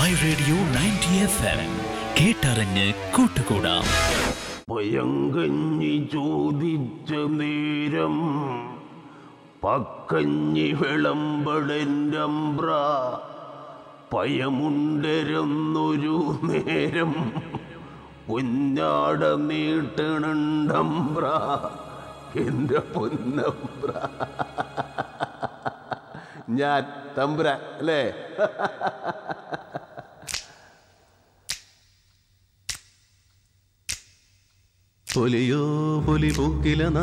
my radio ninety F M കേട്ടറിഞ്ഞ് കൂട്ടുകൂടാം പയങ്കഞ്ഞി ചോദിച്ച നേരം പക്കഞ്ഞി വിളമ്പടൻ്റമ്പ്ര പയമുണ്ടരുന്നൊരു നേരം പൊന്നാട നീട്ടണണ്ടമ്പ്ര എൻ്റെ പൊന്നമ്പ്ര ഞാൻ തമ്പ്ര അല്ലേ പൊലിയോ പൊലി പൂക്കില